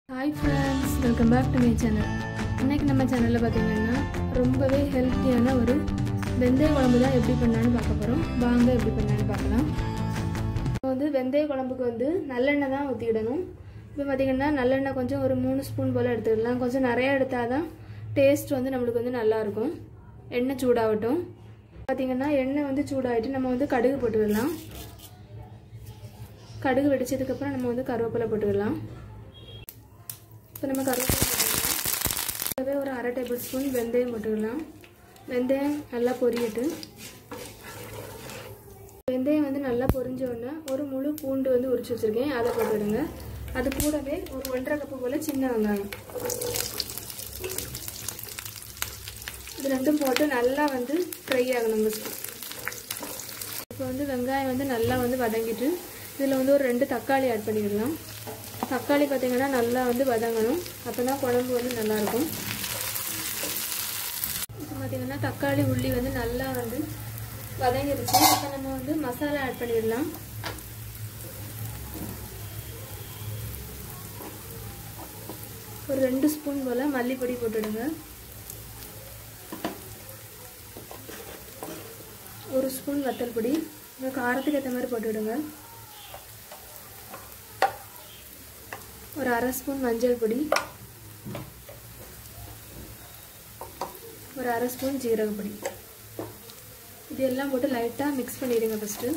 hi friends welcome back to my channel இன்றைக்கி நம்ம சேனலில் பார்த்தீங்கன்னா ரொம்பவே ஹெல்த்தியான ஒரு வெந்தய குழம்பு தான் எப்படி பண்ணலான்னு பார்க்க போகிறோம் வாங்க எப்படி பண்ணலான்னு பார்க்கலாம் இப்போ வந்து வெந்தய குழம்புக்கு வந்து நல்லெண்ணெய் தான் ஊற்றிடணும் இப்போ பார்த்தீங்கன்னா நல்லெண்ணெய் கொஞ்சம் ஒரு மூணு ஸ்பூன் போல் எடுத்துக்கலாம் கொஞ்சம் நிறையா எடுத்தால் தான் டேஸ்ட் வந்து நம்மளுக்கு வந்து நல்லாயிருக்கும் எண்ணெய் சூடாகட்டும் பார்த்தீங்கன்னா எண்ணெய் வந்து சூடாகிட்டு நம்ம வந்து கடுகு போட்டுக்கலாம் கடுகு வெடிச்சதுக்கப்புறம் நம்ம வந்து கருவேப்பிலை போட்டுக்கலாம் இப்போ நம்ம கருவேப்பிலை கூடவே ஒரு அரை டேபிள் ஸ்பூன் வெந்தயம் போட்டுக்கலாம் வெந்தயம் நல்லா பொரியட்டு வெந்தயம் வந்து நல்லா பொரிஞ்ச உடனே ஒரு முழு பூண்டு வந்து உரிச்சு வச்சுருக்கேன் அதை போட்டுவிடுங்க அது கூடவே ஒரு ஒன்றரை கப்பு போல் சின்ன வெங்காயம் இது ரெண்டும் போட்டு நல்லா வந்து ஃப்ரை ஆகணும் ஃபஸ்ட்டு இப்போ வந்து வெங்காயம் வந்து நல்லா வந்து வதங்கிட்டு இதில் வந்து ஒரு ரெண்டு தக்காளி ஆட் பண்ணிடலாம் தக்காளி பார்த்திங்கன்னா நல்லா வந்து வதங்கணும் அப்போ தான் குழம்பு வந்து நல்லாயிருக்கும் இப்போ பார்த்திங்கன்னா தக்காளி உள்ளி வந்து நல்லா வந்து வதங்கிருச்சு இப்போ நம்ம வந்து மசாலா ஆட் பண்ணிடலாம் ஒரு ரெண்டு ஸ்பூன் போல் மல்லிப்பொடி போட்டுடுங்க ஒரு ஸ்பூன் வத்தல் பொடி காரத்துக்கு ஏற்ற மாதிரி போட்டுவிடுங்க ஒரு அரை ஸ்பூன் மஞ்சள் பொடி ஒரு அரை ஸ்பூன் ஜீரக பொடி இது எல்லாம் போட்டு லைட்டாக மிக்ஸ் பண்ணிடுங்க ஃபஸ்ட்டு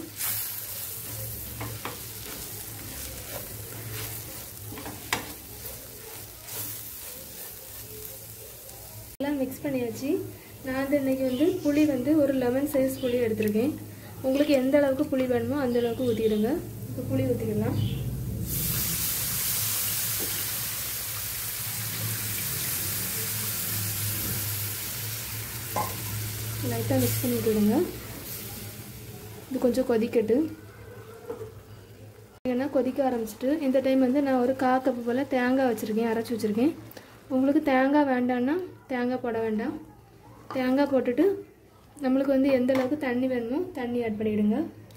எல்லாம் மிக்ஸ் பண்ணியாச்சு நான் வந்து இன்றைக்கி வந்து புளி வந்து ஒரு லெமன் சைஸ் புளி எடுத்திருக்கேன் உங்களுக்கு எந்த அளவுக்கு புளி வேணுமோ அந்த அளவுக்கு ஊற்றிடுங்க இப்போ புளி ஊற்றிக்கலாம் லைட்டாக மிக்ஸ் பண்ணி விட்டுடுங்க இது கொஞ்சம் கொதிக்கட்டு ஏன்னா கொதிக்க ஆரம்பிச்சிட்டு இந்த டைம் வந்து நான் ஒரு கா கப்பு போல் தேங்காய் வச்சுருக்கேன் அரைச்சி வச்சுருக்கேன் உங்களுக்கு தேங்காய் வேண்டான்னா தேங்காய் போட வேண்டாம் தேங்காய் போட்டுட்டு நம்மளுக்கு வந்து எந்த அளவுக்கு தண்ணி வேணுமோ தண்ணி ஆட் பண்ணிவிடுங்க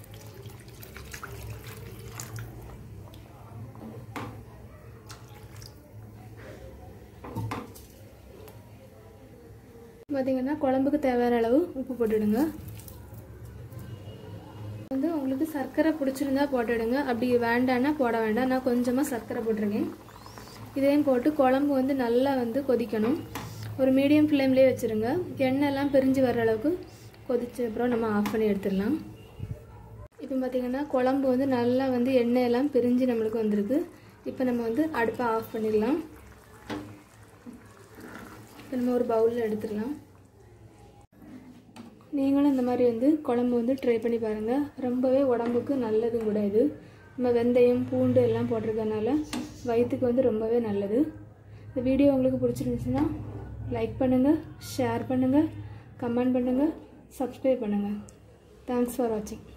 பார்த்திங்கன்னா குழம்புக்கு தேவையான அளவு உப்பு போட்டுடுங்க வந்து உங்களுக்கு சர்க்கரை பிடிச்சிருந்தா போட்டுடுங்க அப்படி வேண்டான்னா போட வேண்டாம் நான் கொஞ்சமாக சர்க்கரை போட்டிருக்கேன் இதையும் போட்டு குழம்பு வந்து நல்லா வந்து கொதிக்கணும் ஒரு மீடியம் ஃப்ளேம்லேயே வச்சுருங்க எண்ணெய்லாம் பிரிஞ்சு வர அளவுக்கு கொதிச்ச அப்புறம் நம்ம ஆஃப் பண்ணி எடுத்துடலாம் இப்போ பார்த்திங்கன்னா குழம்பு வந்து நல்லா வந்து எண்ணெயெல்லாம் பிரிஞ்சு நம்மளுக்கு வந்திருக்கு இப்போ நம்ம வந்து அடுப்பை ஆஃப் பண்ணிடலாம் இப்போ நம்ம ஒரு பவுலில் எடுத்துடலாம் நீங்களும் இந்த மாதிரி வந்து குழம்பு வந்து ட்ரை பண்ணி பாருங்கள் ரொம்பவே உடம்புக்கு நல்லதும் கூட இது நம்ம வெந்தயம் பூண்டு எல்லாம் போட்டிருக்கனால வயிற்றுக்கு வந்து ரொம்பவே நல்லது இந்த வீடியோ உங்களுக்கு பிடிச்சிருந்துச்சுன்னா லைக் பண்ணுங்கள் ஷேர் பண்ணுங்கள் கமெண்ட் பண்ணுங்கள் சப்ஸ்கிரைப் பண்ணுங்கள் தேங்க்ஸ் ஃபார் வாட்சிங்